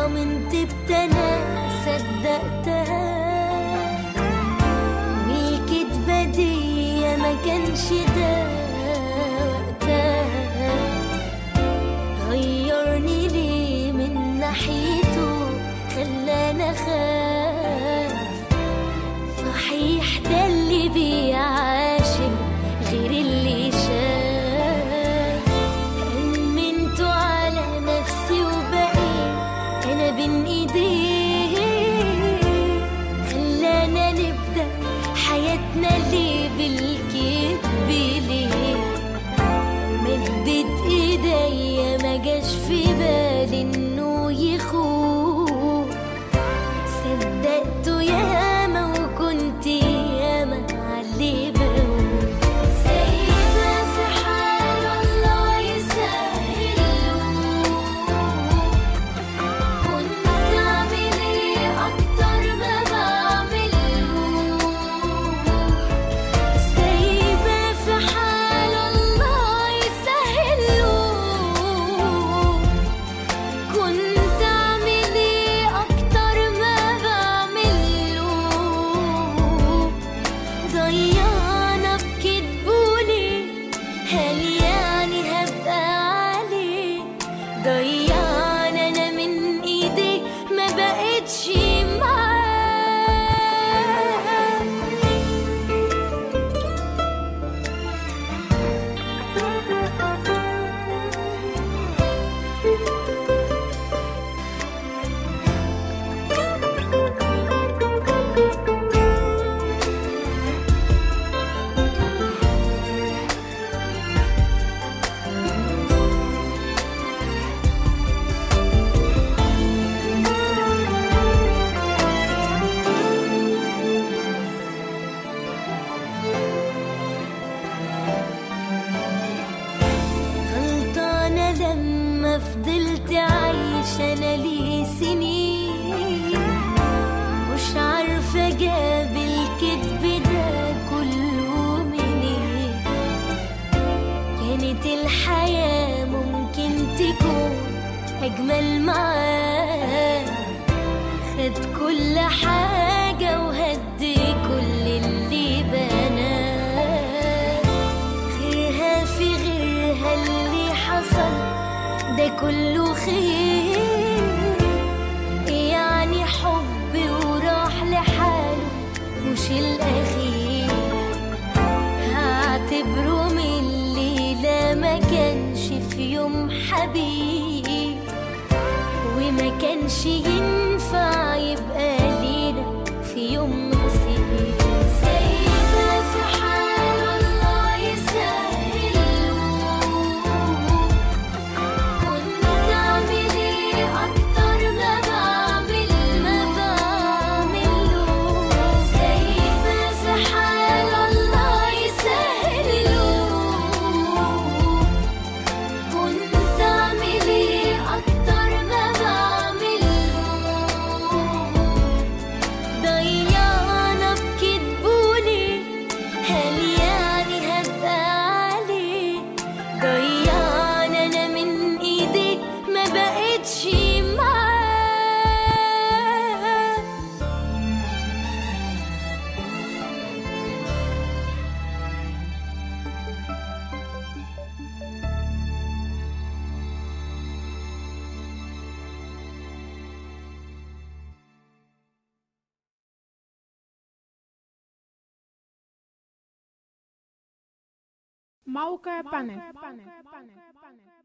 آمنت بتنا صدقتها والكدبة دي ما كانش ده وقتها غيرني ليه من ناحيته خلانا خاف صحيح ده اللي بيعاشر غير اللي شاف أمنت على نفسي وبقيت أنا بين إيديه خلانا نبدأ حياتنا ليه بالكذب ليه مدت ايديا ما جاش في بالي انه يخون صدقته ياما وكنت ياما علي بقول سايبة في حال الله يسهله كنت اعمل ايه اكتر ما بعمله سايبة في حال الله يسهله كنت أعمل إيه أكتر ما بعمله ضيعنا بكدبولي هل يعني هبقى عليه ضيعنا أنا من إيدي ما بقتش معاه غلطانة لما فضلت عايشة أنا لي سنين مش عارفة جاب الكذب ده كله منين كانت الحياة ممكن تكون أجمل معاه خد كل حاجة وهدي كل اللي بناه غيرها في غيرها اللي حصل ده كله خير يعني حب وراح لحاله مش الأخير هعتبره من الليلة ما كانش في يوم حبيب وما كانش ينفع يبقى لينا في يوم نصيب سايبة في حال الله يسهله كنت أعمل إيه أكتر ما بعمل ما بعمله سايبة في حال الله يسهله كنت أعمل إيه أكتر ما بعمله ضيعنا بكدبولي هل يعني هبقى عليه ضيعنا أنا من إيدي ما بقتش معاه موقع بانل